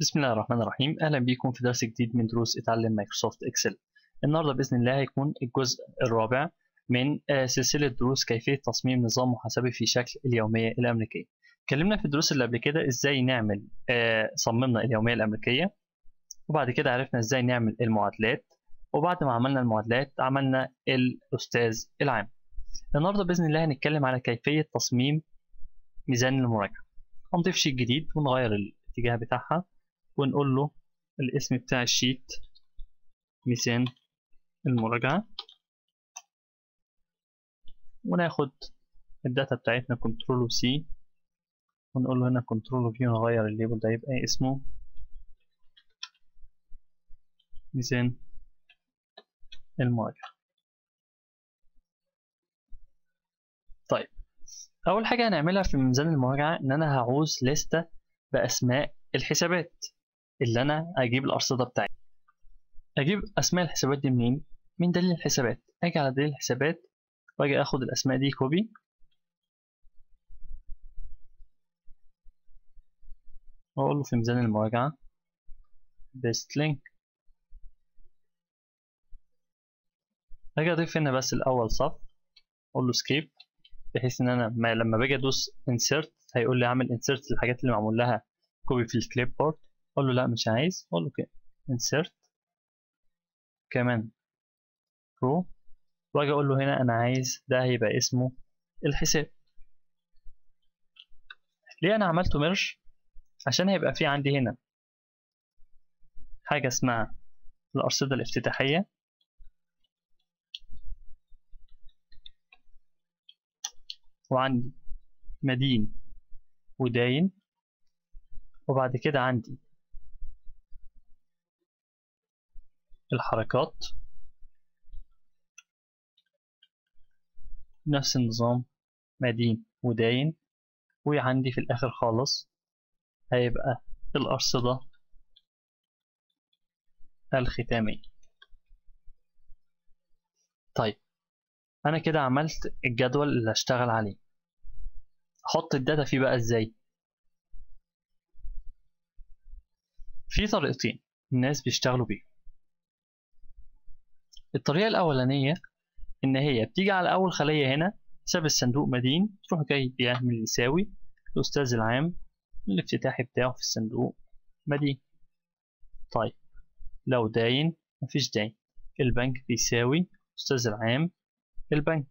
بسم الله الرحمن الرحيم أهلا بكم في درس جديد من دروس اتعلم مايكروسوفت إكسل النهاردة بإذن الله هيكون الجزء الرابع من آه، سلسلة دروس كيفية تصميم نظام محاسبي في شكل اليومية الأمريكية اتكلمنا في الدروس اللي قبل كده إزاي نعمل آه، صممنا اليومية الأمريكية وبعد كده عرفنا إزاي نعمل المعادلات وبعد ما عملنا المعادلات عملنا الأستاذ العام النهاردة بإذن الله هنتكلم على كيفية تصميم ميزان المراجعة هنضيف شيت جديد ونغير الاتجاه بتاعها ونقول له الاسم بتاع الشيت ميزان المراجعة وناخد الداتا بتاعتنا كنترول سي ونقول له هنا كنترول في ونغير الليبل ده يبقى اسمه ميزان المراجعة طيب أول حاجة هنعملها في ميزان المراجعة إن أنا هعوز لستة بأسماء الحسابات اللي أنا أجيب الأرصدة بتاعتي أجيب أسماء الحسابات دي منين؟ من دليل الحسابات أجي على دليل الحسابات وأجي أخد الأسماء دي كوبي وأقول له في ميزان المراجعة بيست لينك أجي أضيف هنا بس الأول صف أقول له سكيب بحيث ان انا ما لما باجي ادوس insert هيقول لي اعمل insert للحاجات اللي معمول لها كوبي في الكليب بورد اقول له لا مش عايز اقول له كده insert كمان رو واجي اقول له هنا انا عايز ده هيبقى اسمه الحساب ليه انا عملته ميرج عشان هيبقى في عندي هنا حاجه اسمها الارصده الافتتاحيه وعندي مدين وداين وبعد كده عندي الحركات نفس النظام مدين وداين وعندي في الآخر خالص هيبقى الأرصدة الختامية طيب أنا كده عملت الجدول اللي هشتغل عليه احط الداتا فيه بقى ازاي في طريقتين الناس بيشتغلوا بيهم الطريقة الأولانية إن هي بتيجي على أول خلية هنا حساب الصندوق مدين تروح جاي بيعمل يساوي الأستاذ العام الافتتاحي بتاعه في الصندوق مدين طيب لو داين مفيش داين البنك بيساوي أستاذ العام البنك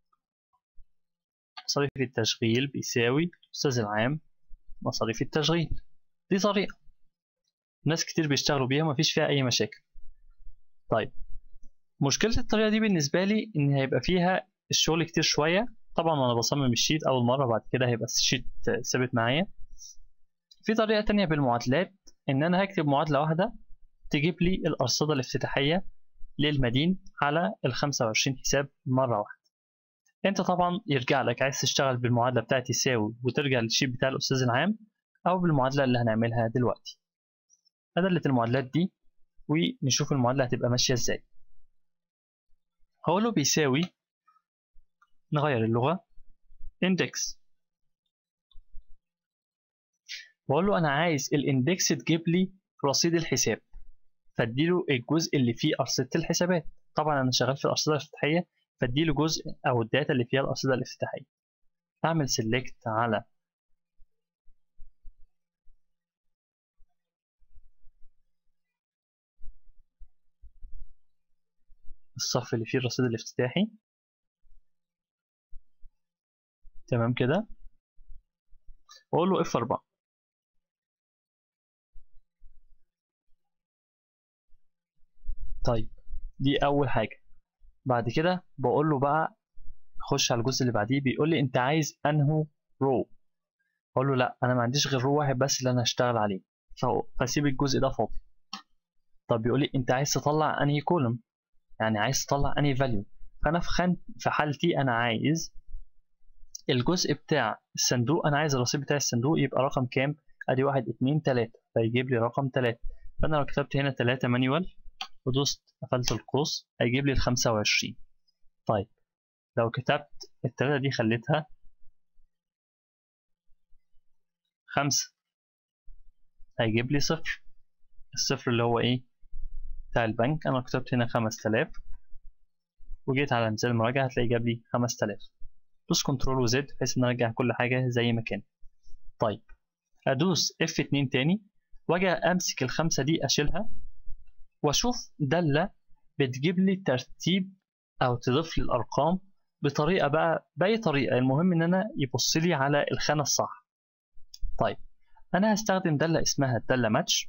مصاريف التشغيل بيساوي أستاذ العام مصاريف التشغيل دي طريقة ناس كتير بيشتغلوا بيها ومفيش فيها أي مشاكل طيب مشكلة الطريقة دي بالنسبة لي إن هيبقى فيها الشغل كتير شوية طبعا وأنا بصمم الشيت أول مرة بعد كده هيبقى الشيت ثابت معايا في طريقة تانية بالمعادلات إن أنا هكتب معادلة واحدة تجيب لي الأرصدة الافتتاحية للمدين على ال 25 حساب مرة واحدة انت طبعا يرجع لك عايز تشتغل بالمعادله بتاعت يساوي وترجع للشيت بتاع الاستاذ العام او بالمعادله اللي هنعملها دلوقتي ادله المعادلات دي ونشوف المعادله هتبقى ماشيه ازاي هقول له بيساوي نغير اللغه index واقول له انا عايز الاندكس تجيب لي رصيد الحساب فاديله الجزء اللي فيه ارصده الحسابات طبعا انا شغال في الارصده الافتتاحيه فاديله جزء او الداتا اللي فيها الارصده الافتتاحيه اعمل سيلكت على الصف اللي فيه الرصيد الافتتاحي تمام كده واقول له اف 4 طيب دي اول حاجه بعد كده بقول له بقى خش على الجزء اللي بعديه بيقول لي انت عايز انهو رو اقول له لا انا ما عنديش غير رو واحد بس اللي انا هشتغل عليه فاسيب الجزء ده فاضي طب بيقول لي انت عايز تطلع انهي كولوم يعني عايز تطلع انهي فاليو فانا في خان في حالتي انا عايز الجزء بتاع الصندوق انا عايز الرصيد بتاع الصندوق يبقى رقم كام ادي واحد اتنين تلاتة فيجيب لي رقم تلاتة فانا لو كتبت هنا تلاتة مانيوال ودوست قفلت القوس هيجيب لي الخمسة وعشرين طيب لو كتبت التلاتة دي خليتها خمسة هيجيب لي صفر الصفر اللي هو ايه بتاع البنك انا كتبت هنا 5000 وجيت على مثال المراجعة هتلاقي جاب لي 5000 دوس كنترول وزد بحيث ان ارجع كل حاجة زي ما كان طيب ادوس F2 تاني واجي امسك الخمسة دي اشيلها واشوف دالة بتجيب لي ترتيب او تضيف لي الارقام بطريقة بقى بأي طريقة المهم ان انا يبص لي على الخانة الصح طيب انا هستخدم دالة اسمها الدالة ماتش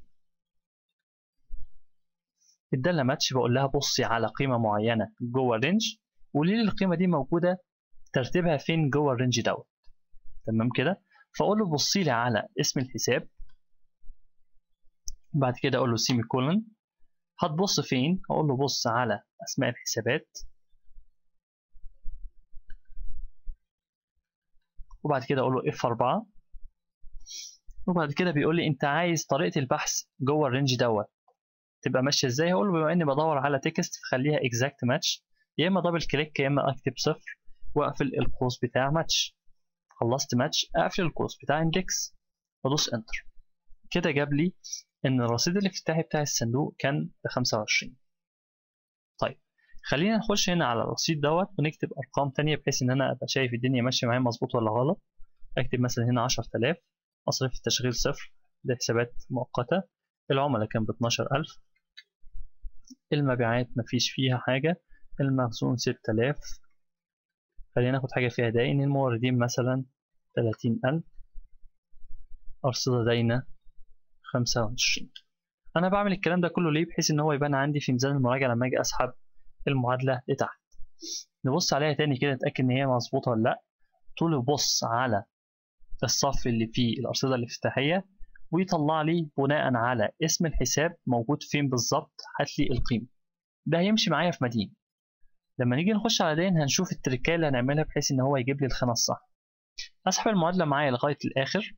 الدالة ماتش بقول لها بصي على قيمة معينة جوه الرينج وقولي لي القيمة دي موجودة ترتيبها فين جوه الرينج دوت تمام كده فاقول له بصي لي على اسم الحساب بعد كده اقول له سيمي كولن هتبص فين اقول له بص على اسماء الحسابات وبعد كده اقول له F4 وبعد كده بيقول لي انت عايز طريقة البحث جوه الرينج دوت تبقى ماشية ازاي هقول له بما اني بدور على تكست فخليها exact match يا اما دبل كليك يا اما اكتب صفر واقفل القوس بتاع ماتش خلصت ماتش اقفل القوس بتاع اندكس وادوس انتر كده جاب لي ان الرصيد الافتتاحي بتاع الصندوق كان ب 25 طيب خلينا نخش هنا على الرصيد دوت ونكتب ارقام تانية بحيث ان انا ابقى شايف الدنيا ماشيه معايا مظبوط ولا غلط اكتب مثلا هنا 10000 مصاريف التشغيل صفر دي حسابات مؤقته العملاء كان ب 12000 المبيعات مفيش فيها حاجه المخزون 6000 خلينا ناخد حاجه فيها داين الموردين مثلا 30000 أرصدة داينة 25 أنا بعمل الكلام ده كله ليه بحيث إن هو يبان عندي في ميزان المراجعة لما أجي أسحب المعادلة لتحت نبص عليها تاني كده نتأكد إن هي مظبوطة ولا لأ طول بص على الصف اللي فيه الأرصدة الافتتاحية ويطلع لي بناء على اسم الحساب موجود فين بالظبط هات لي القيمة ده هيمشي معايا في مدين لما نيجي نخش على دين هنشوف التركية اللي هنعملها بحيث إن هو يجيب لي الخانة الصح أسحب المعادلة معايا لغاية الآخر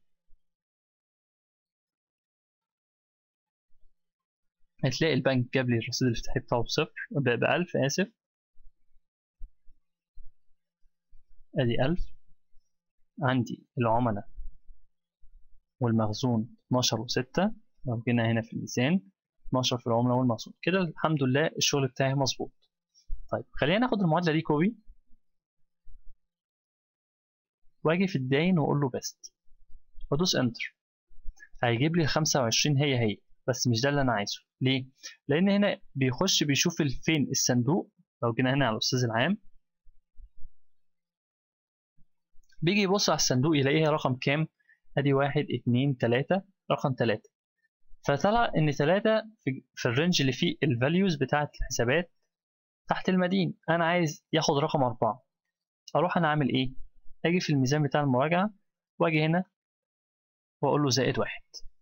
هتلاقي البنك جاب لي الرصيد الافتتاحي بتاعه بصفر بألف آسف أدي ألف عندي العملاء والمخزون 12 وستة لو جينا هنا في الميزان 12 في العملاء والمخزون كده الحمد لله الشغل بتاعي مظبوط طيب خلينا ناخد المعادلة دي كوبي واجي في الداين واقول له بيست وادوس انتر هيجيب لي 25 هي هي بس مش ده اللي انا عايزه ليه لان هنا بيخش بيشوف فين الصندوق لو جينا هنا على الاستاذ العام بيجي يبص على الصندوق يلاقيها رقم كام ادي واحد اتنين تلاتة رقم تلاتة فطلع ان تلاتة في, في الرينج اللي فيه الفاليوز بتاعة الحسابات تحت المدين انا عايز ياخد رقم اربعة اروح انا اعمل ايه اجي في الميزان بتاع المراجعة واجي هنا واقول له زائد واحد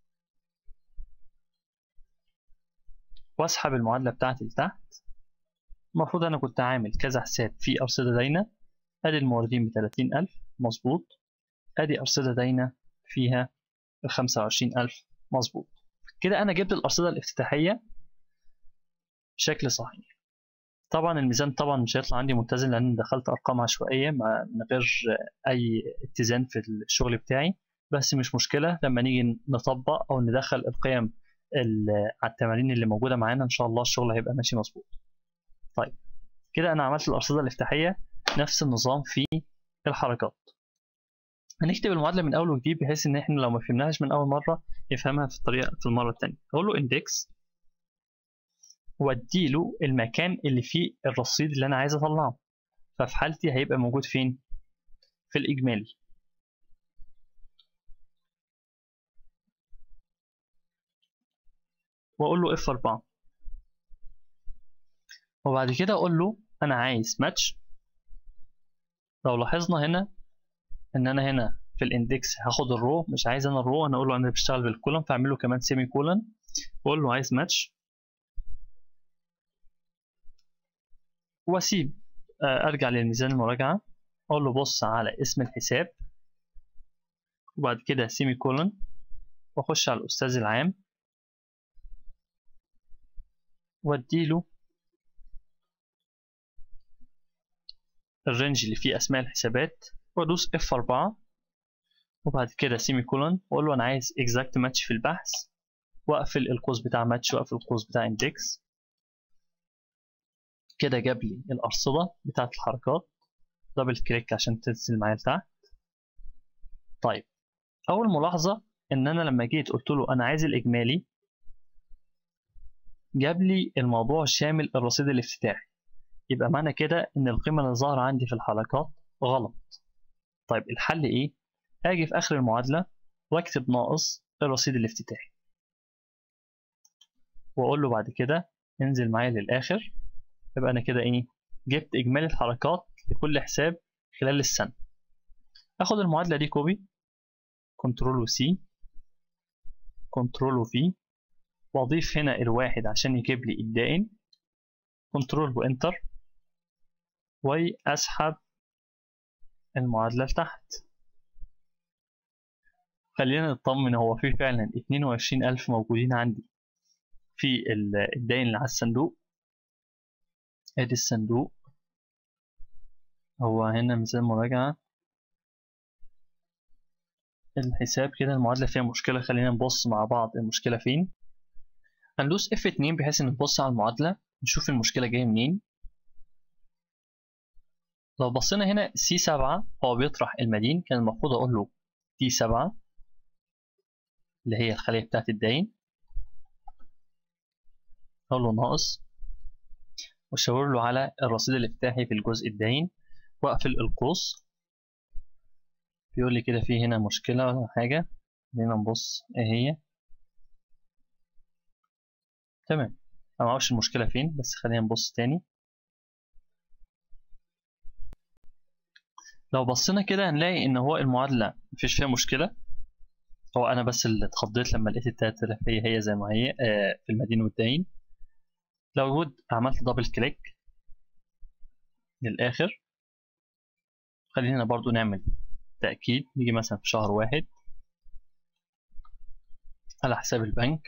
واسحب المعادلة بتاعتي لتحت المفروض انا كنت عامل كذا حساب في ارصدة داينة ادي الموردين بتلاتين الف مظبوط ادي ارصدة داينة فيها الخمسة وعشرين الف مظبوط كده انا جبت الارصدة الافتتاحية بشكل صحيح طبعا الميزان طبعا مش هيطلع عندي متزن لان دخلت ارقام عشوائيه من غير اي اتزان في الشغل بتاعي بس مش مشكله لما نيجي نطبق او ندخل القيم على التمارين اللي موجوده معانا ان شاء الله الشغل هيبقى ماشي مظبوط طيب كده انا عملت الارصده الافتتاحيه نفس النظام في الحركات هنكتب المعادله من اول وجديد بحيث ان احنا لو ما فهمناهاش من اول مره يفهمها في الطريقه في المره الثانيه اقول له اندكس واديله المكان اللي فيه الرصيد اللي انا عايز اطلعه ففي حالتي هيبقى موجود فين في الاجمالي واقول له F4 وبعد كده اقول له انا عايز ماتش لو لاحظنا هنا ان انا هنا في الاندكس هاخد الرو مش عايز انا الرو انا اقول له انا بشتغل بالكولن فاعمل له كمان سيمي كولن واقول له عايز ماتش واسيب ارجع للميزان المراجعه اقول له بص على اسم الحساب وبعد كده سيمي كولن واخش على الاستاذ العام واديله الرينج اللي فيه اسماء الحسابات وادوس F4 وبعد كده سيمي كولن واقول له انا عايز exact match في البحث واقفل القوس بتاع ماتش واقفل القوس بتاع اندكس كده جاب لي الارصده بتاعه الحركات دبل كليك عشان تنزل معايا لتحت طيب اول ملاحظه ان انا لما جيت قلت له انا عايز الاجمالي جاب لي الموضوع شامل الرصيد الافتتاحي يبقى معنى كده ان القيمه اللي ظاهره عندي في الحلقات غلط طيب الحل ايه اجي في اخر المعادله واكتب ناقص الرصيد الافتتاحي واقول له بعد كده انزل معايا للاخر يبقى انا كده ايه جبت اجمالي الحركات لكل حساب خلال السنه اخد المعادله دي كوبي كنترول وسي كنترول وفي واضيف هنا الواحد عشان يجيب لي الدائن كنترول وانتر واسحب المعادله لتحت خلينا نطمن هو في فعلا 22000 موجودين عندي في الدائن اللي على الصندوق ادي الصندوق هو هنا مثال مراجعة الحساب كده المعادلة فيها مشكلة خلينا نبص مع بعض المشكلة فين هندوس F2 بحيث ان نبص على المعادلة نشوف المشكلة جاية منين لو بصينا هنا C7 هو بيطرح المدين كان المفروض اقول له D7 اللي هي الخلية بتاعت الداين اقول له ناقص واشاور له على الرصيد الافتتاحي في الجزء الداين واقفل القوس بيقول لي كده في هنا مشكلة ولا حاجة خلينا نبص ايه هي تمام انا معرفش المشكلة فين بس خلينا نبص تاني لو بصينا كده هنلاقي ان هو المعادلة مفيش فيها مشكلة هو انا بس اللي اتخضيت لما لقيت التلات آلاف هي هي زي ما هي آه في المدين والداين لو جود عملت دبل كليك للاخر خلينا برضو نعمل تأكيد نيجي مثلا في شهر واحد على حساب البنك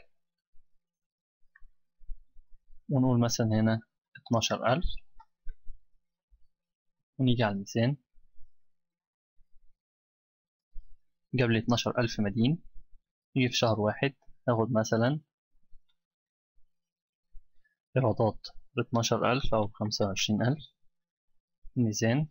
ونقول مثلا هنا اتناشر ألف ونيجي على الميزان جاب لي اتناشر ألف مدين نيجي في شهر واحد ناخد مثلا إيرادات باتناشر ألف أو بخمسة وعشرين ألف ميزان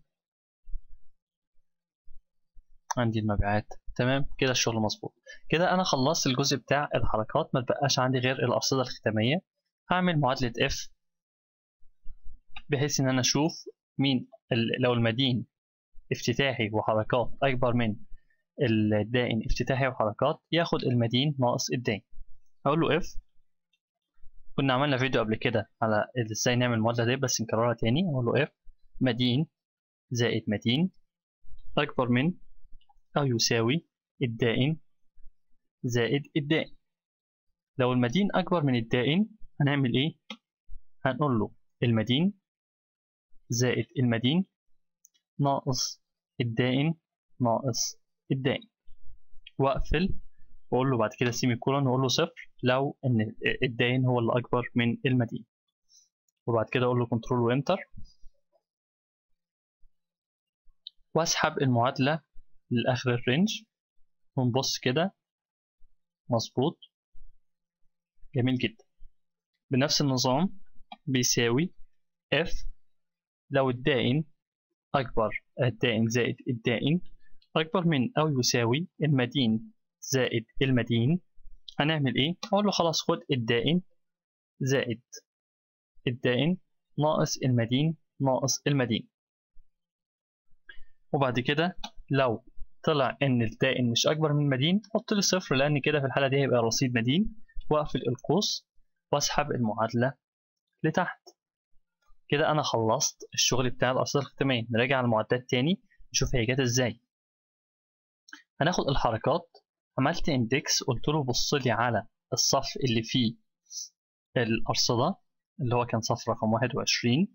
عندي المبيعات تمام كده الشغل مظبوط كده انا خلصت الجزء بتاع الحركات ما بقاش عندي غير الارصده الختاميه هعمل معادله اف بحيث ان انا اشوف مين لو المدين افتتاحي وحركات اكبر من الدائن افتتاحي وحركات ياخد المدين ناقص الدائن اقول له اف كنا عملنا فيديو قبل كده على ازاي نعمل المعادله دي بس نكررها تاني اقول له اف مدين زائد مدين اكبر من أو يساوي الدائن زائد الدائن لو المدين أكبر من الدائن هنعمل إيه؟ هنقول له المدين زائد المدين ناقص الدائن ناقص الدائن وأقفل وأقول له بعد كده سيمي كولون وأقول له صفر لو إن الدائن هو اللي أكبر من المدين وبعد كده أقول له كنترول وإنتر وأسحب المعادلة لآخر الرينج ونبص كده مظبوط جميل جدا بنفس النظام بيساوي F لو الدائن أكبر الدائن زائد الدائن أكبر من أو يساوي المدين زائد المدين هنعمل إيه؟ أقول له خلاص خد الدائن زائد الدائن ناقص المدين ناقص المدين وبعد كده لو طلع ان الدائن مش اكبر من المدين حط لي صفر لان كده في الحاله دي هيبقى رصيد مدين واقفل القوس واسحب المعادله لتحت كده انا خلصت الشغل بتاع الارصده الختاميه نراجع على المعدات تاني نشوف هي جت ازاي هناخد الحركات عملت اندكس قلت له بص لي على الصف اللي فيه الارصده اللي هو كان صف رقم 21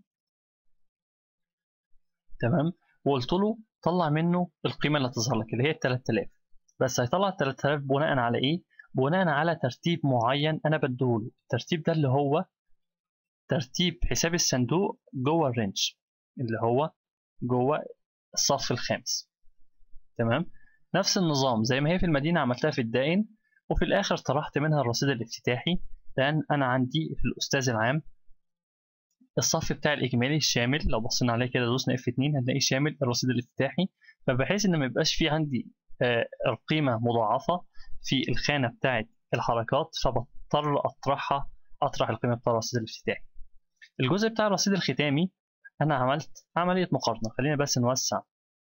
تمام وقلت له طلع منه القيمة اللي هتظهر لك اللي هي 3000 بس هيطلع 3000 بناء على ايه؟ بناء على ترتيب معين انا بديهوله الترتيب ده اللي هو ترتيب حساب الصندوق جوه الرينج اللي هو جوه الصف الخامس تمام نفس النظام زي ما هي في المدينة عملتها في الدائن وفي الآخر طرحت منها الرصيد الافتتاحي لأن أنا عندي في الأستاذ العام الصف بتاع الإجمالي الشامل لو بصينا عليه كده دوسنا F2 هنلاقيه شامل الرصيد الافتتاحي فبحيث إن ما يبقاش في عندي آه، القيمة مضاعفة في الخانة بتاعة الحركات فبضطر أطرحها أطرح القيمة بتاع الرصيد الافتتاحي الجزء بتاع الرصيد الختامي أنا عملت عملية مقارنة خلينا بس نوسع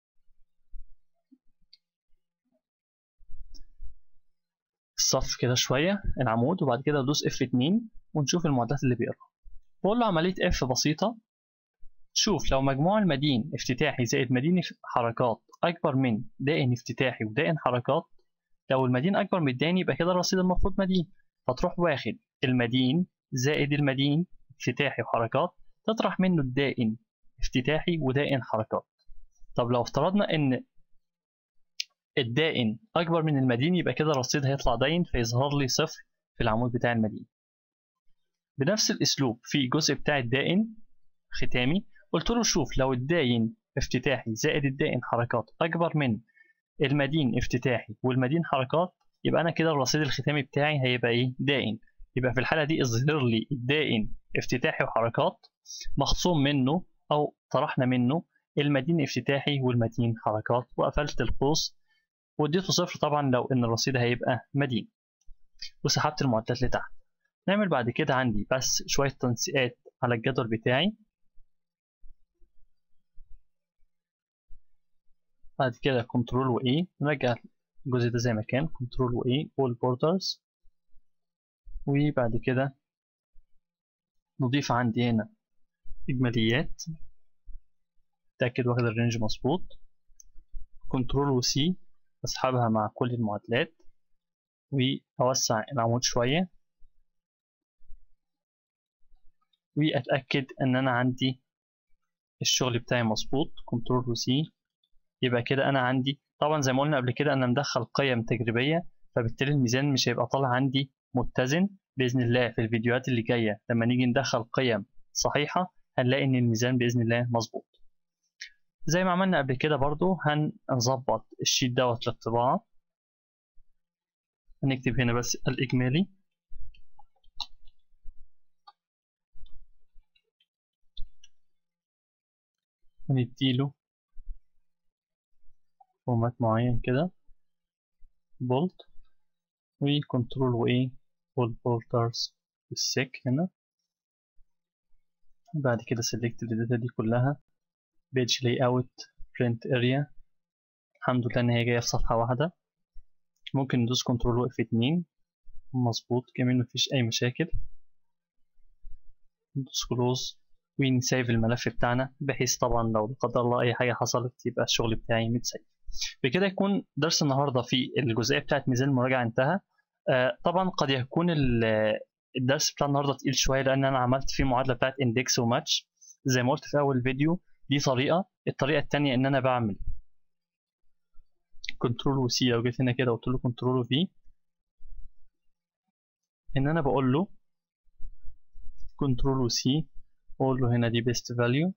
الصف كده شوية العمود وبعد كده ادوس F2 ونشوف المعادلات اللي بيقراها بقول له عملية F بسيطة شوف لو مجموع المدين افتتاحي زائد مدين حركات أكبر من دائن افتتاحي ودائن حركات لو المدين أكبر من الدائن يبقى كده الرصيد المفروض مدين فتروح واخد المدين زائد المدين افتتاحي وحركات تطرح منه الدائن افتتاحي ودائن حركات طب لو افترضنا ان الدائن اكبر من المدين يبقى كده الرصيد هيطلع داين فيظهر لي صفر في العمود بتاع المدين بنفس الاسلوب في الجزء بتاع الدائن ختامي قلت له شوف لو الداين افتتاحي زائد الدائن حركات اكبر من المدين افتتاحي والمدين حركات يبقى انا كده الرصيد الختامي بتاعي هيبقى ايه دائن يبقى في الحاله دي اظهر لي الدائن افتتاحي وحركات مخصوم منه او طرحنا منه المدين افتتاحي والمدين حركات وقفلت القوس واديته صفر طبعا لو ان الرصيد هيبقى مدين وسحبت المعدات لتحت نعمل بعد كده عندي بس شوية تنسيقات على الجدول بتاعي بعد كده كنترول و A نرجع الجزء ده زي ما كان كنترول و A all borders وبعد كده نضيف عندي هنا إجماليات تأكد واخد الرينج مظبوط كنترول و C أسحبها مع كل المعادلات وأوسع العمود شوية وأتأكد إن أنا عندي الشغل بتاعي مظبوط كنترول و C يبقى كده أنا عندي طبعا زي ما قلنا قبل كده أنا مدخل قيم تجريبية فبالتالي الميزان مش هيبقى طالع عندي متزن بإذن الله في الفيديوهات اللي جاية لما نيجي ندخل قيم صحيحة هنلاقي إن الميزان بإذن الله مظبوط زي ما عملنا قبل كده برضو هنظبط الشيت دوت للطباعة هنكتب هنا بس الإجمالي ونديله فورمات معين كده بولت وكنترول و A والبولترز والسيك هنا بعد كده سيلكت الداتا دي كلها بيج لاي اوت برنت اريا الحمد لله ان هي جايه في صفحه واحده ممكن ندوس كنترول و F2 مظبوط جميل مفيش اي مشاكل ندوس كلوز ونسيف الملف بتاعنا بحيث طبعا لو لا قدر الله اي حاجه حصلت يبقى الشغل بتاعي متسيف بكده يكون درس النهارده في الجزئيه بتاعت ميزان المراجعه انتهى آه طبعا قد يكون الدرس بتاع النهارده تقيل شويه لان انا عملت فيه معادله بتاعت اندكس وماتش زي ما قلت في اول فيديو دي طريقه الطريقه الثانيه ان انا بعمل كنترول وسي لو جيت هنا كده قلت له كنترول وفي ان انا بقول له كنترول وسي بقول له هنا دي بيست فاليو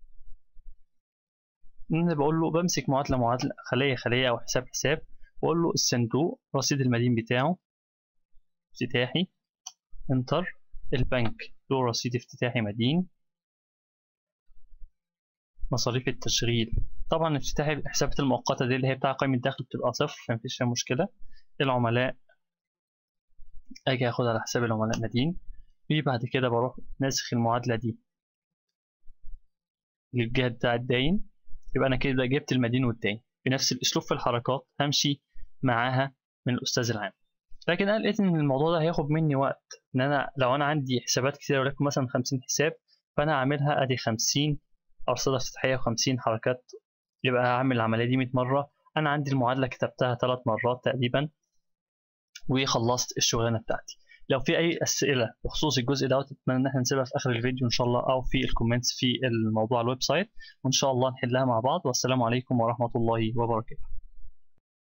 ان انا بقول له بمسك معادله معادله خليه خليه او حساب حساب واقول له الصندوق رصيد المدين بتاعه افتتاحي انتر البنك له رصيد افتتاحي مدين مصاريف التشغيل طبعا افتتاحي الحسابات المؤقتة دي اللي هي بتاع قائمة الدخل بتبقى صفر فمفيش فيها مشكلة العملاء أجي أخد على حساب العملاء مدين وبعد كده بروح ناسخ المعادلة دي للجهة بتاع الداين يبقى أنا كده جبت المدين والداين بنفس الأسلوب في الحركات همشي معاها من الأستاذ العام لكن أنا لقيت إن الموضوع ده هياخد مني وقت إن أنا لو أنا عندي حسابات كتير ولكن مثلا 50 حساب فأنا هعملها أدي 50 أرصدة افتتاحية و50 حركات يبقى هعمل العملية دي 100 مرة أنا عندي المعادلة كتبتها ثلاث مرات تقريبا وخلصت الشغلانة بتاعتي لو في أي أسئلة بخصوص الجزء دوت أتمنى إن احنا نسيبها في آخر الفيديو إن شاء الله أو في الكومنتس في الموضوع على الويب سايت وإن شاء الله نحلها مع بعض والسلام عليكم ورحمة الله وبركاته